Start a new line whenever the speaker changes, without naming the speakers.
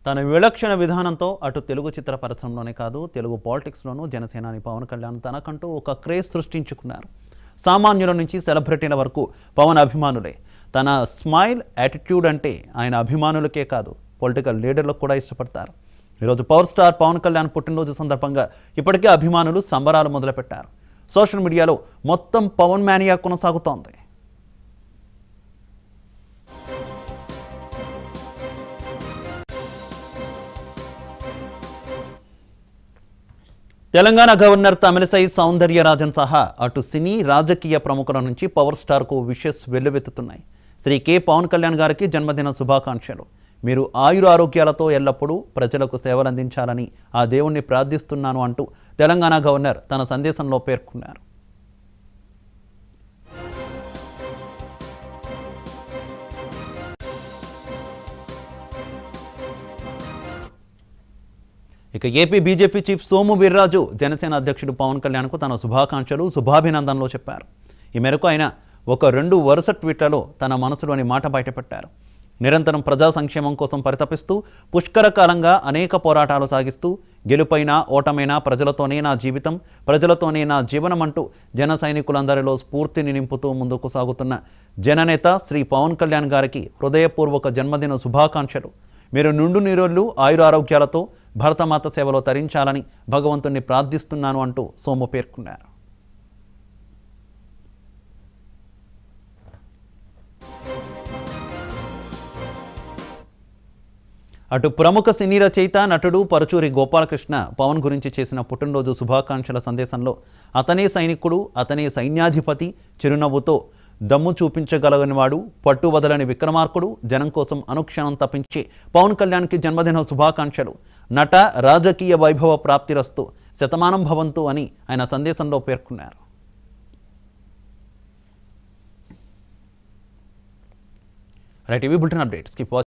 తన విలక్షణ విధానంతో అటు తెలుగు చిత్ర పరిశ్రమలోనే కాదు తెలుగు పాలిటిక్స్లోనూ జనసేనాని పవన్ కళ్యాణ్ తనకంటూ ఒక క్రేజ్ సృష్టించుకున్నారు సామాన్యుల నుంచి సెలబ్రిటీల వరకు పవన్ అభిమానులే తన స్మైల్ యాటిట్యూడ్ అంటే ఆయన అభిమానులకే కాదు పొలిటికల్ లీడర్లకు కూడా ఇష్టపడతారు ఈరోజు పవర్ స్టార్ పవన్ కళ్యాణ్ పుట్టినరోజు సందర్భంగా ఇప్పటికే అభిమానులు సంబరాలు మొదలుపెట్టారు సోషల్ మీడియాలో మొత్తం పవన్ మేనియా కొనసాగుతోంది తెలంగాణ గవర్నర్ తమిళసై సౌందర్యరాజన్ సహా అటు సినీ రాజకీయ ప్రముఖుల నుంచి పవర్ స్టార్కు విషెస్ వెల్లువెత్తుతున్నాయి శ్రీ కె పవన్ కళ్యాణ్ గారికి జన్మదిన శుభాకాంక్షలు మీరు ఆయుర ఆరోగ్యాలతో ఎల్లప్పుడూ ప్రజలకు సేవలందించాలని ఆ దేవుణ్ణి ప్రార్థిస్తున్నాను అంటూ తెలంగాణ గవర్నర్ తన సందేశంలో పేర్కొన్నారు ఇక AP BJP chief Somu Veerraju Janasena అధ్యక్షుడు పవన్ కళ్యాణ్కు తన శుభాకాంక్షలు శుభాభినందనలు చెప్పారు ఈ మేరకు ఆయన ఒక రెండు వరుస ట్వీట్లలో తన మనసులోని మాట బయటపెట్టారు నిరంతరం ప్రజా సంక్షేమం కోసం పరితపిస్తూ పుష్కర కాలంగా అనేక పోరాటాలు సాగిస్తూ గెలుపైనా ఓటమైనా ప్రజలతోనే నా జీవితం ప్రజలతోనే నా జీవనం అంటూ జన సైనికులందరిలో స్ఫూర్తిని నింపుతూ ముందుకు సాగుతున్న జననేత శ్రీ పవన్ కళ్యాణ్ గారికి హృదయపూర్వక జన్మదిన శుభాకాంక్షలు మీరు నిండు నీరోళ్ళు ఆయురారోగ్యాలతో భరతమాత సేవలో తరించాలని భగవంతుణ్ణి ప్రార్థిస్తున్నాను అంటూ సోము పేర్కొన్నారు అటు ప్రముఖ సినీ రచయిత నటుడు పరచూరి గోపాలకృష్ణ పవన్ గురించి చేసిన పుట్టినరోజు శుభాకాంక్షల సందేశంలో అతనే సైనికుడు అతనే సైన్యాధిపతి చిరునవ్వుతో దమ్ము చూపించగలగనివాడు పట్టు వదలని విక్రమార్కుడు జనం కోసం అనుక్షణం తప్పించి పవన్ కళ్యాణ్కి జన్మదిన శుభాకాంక్షలు నట రాజకీయ వైభవ ప్రాప్తిరస్తు శతమానం భవంతు అని ఆయన సందేశంలో పేర్కొన్నారు రైట్ ఇవి బులెటిన్ అప్డేట్స్ కీప్